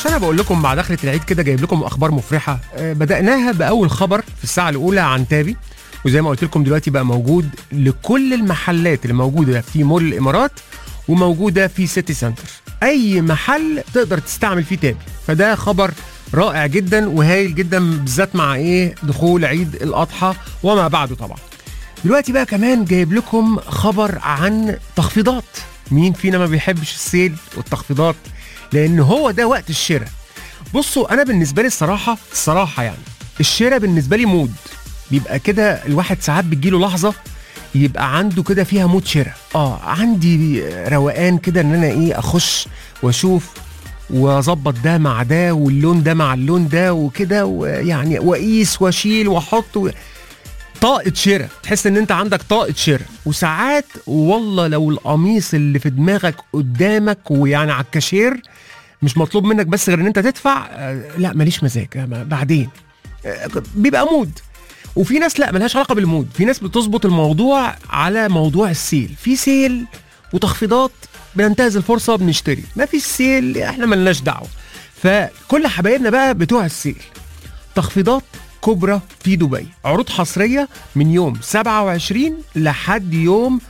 انا بقول لكم مع دخله العيد كده جايب لكم اخبار مفرحه آه، بداناها باول خبر في الساعه الاولى عن تابي وزي ما قلت لكم دلوقتي بقى موجود لكل المحلات اللي موجوده في مول الامارات وموجوده في سيتي سنتر اي محل تقدر تستعمل فيه تابي فده خبر رائع جدا وهايل جدا بالذات مع ايه دخول عيد الاضحى وما بعده طبعا دلوقتي بقى كمان جايب لكم خبر عن تخفيضات مين فينا ما بيحبش السيل والتخفيضات لان هو ده وقت الشراء بصوا انا بالنسبه لي الصراحه الصراحه يعني الشراء بالنسبه لي مود بيبقى كده الواحد ساعات بتجيله لحظه يبقى عنده كده فيها مود شراء اه عندي روقان كده ان انا ايه اخش واشوف واظبط ده مع ده واللون ده مع اللون ده وكده ويعني واقيس واشيل واحط و... طاقة شراء تحس ان انت عندك طاقة شراء وساعات والله لو القميص اللي في دماغك قدامك ويعني على الكاشير مش مطلوب منك بس غير ان انت تدفع آه، لا ماليش مزاج آه، ما- بعدين آه، بيبقى مود وفي ناس لا ملهاش علاقه بالمود في ناس بتظبط الموضوع على موضوع السيل في سيل وتخفيضات بننتهز الفرصه بنشتري ما في سيل احنا ملناش دعوه فكل حبايبنا بقى بتوع السيل تخفيضات كبرى في دبي عروض حصرية من يوم 27 لحد يوم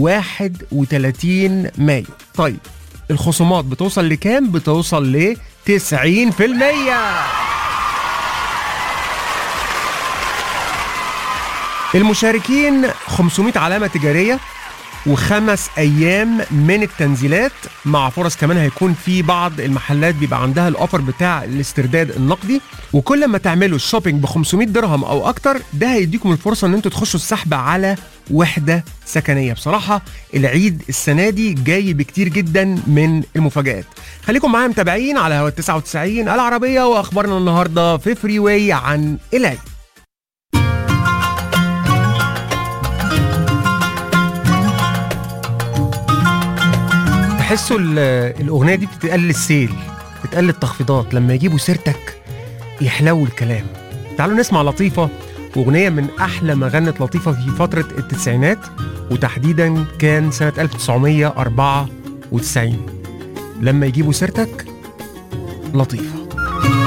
31 مايو طيب الخصومات بتوصل لكام؟ بتوصل ل 90% المشاركين 500 علامة تجارية وخمس ايام من التنزيلات مع فرص كمان هيكون في بعض المحلات بيبقى عندها الاوفر بتاع الاسترداد النقدي وكل ما تعملوا الشوبينج ب 500 درهم او اكتر ده هيديكم الفرصه ان انتوا تخشوا السحب على وحده سكنيه بصراحه العيد السنه دي جاي بكتير جدا من المفاجات خليكم معايا متابعين على هوا 99 العربيه واخبارنا النهارده في فري واي عن العيد تحسوا ال- الاغنيه دي بتتقل السيل بتقل التخفيضات لما يجيبوا سيرتك يحلو الكلام تعالوا نسمع لطيفه اغنيه من احلى ما غنت لطيفه في فتره التسعينات وتحديدا كان سنه 1994 لما يجيبوا سيرتك لطيفه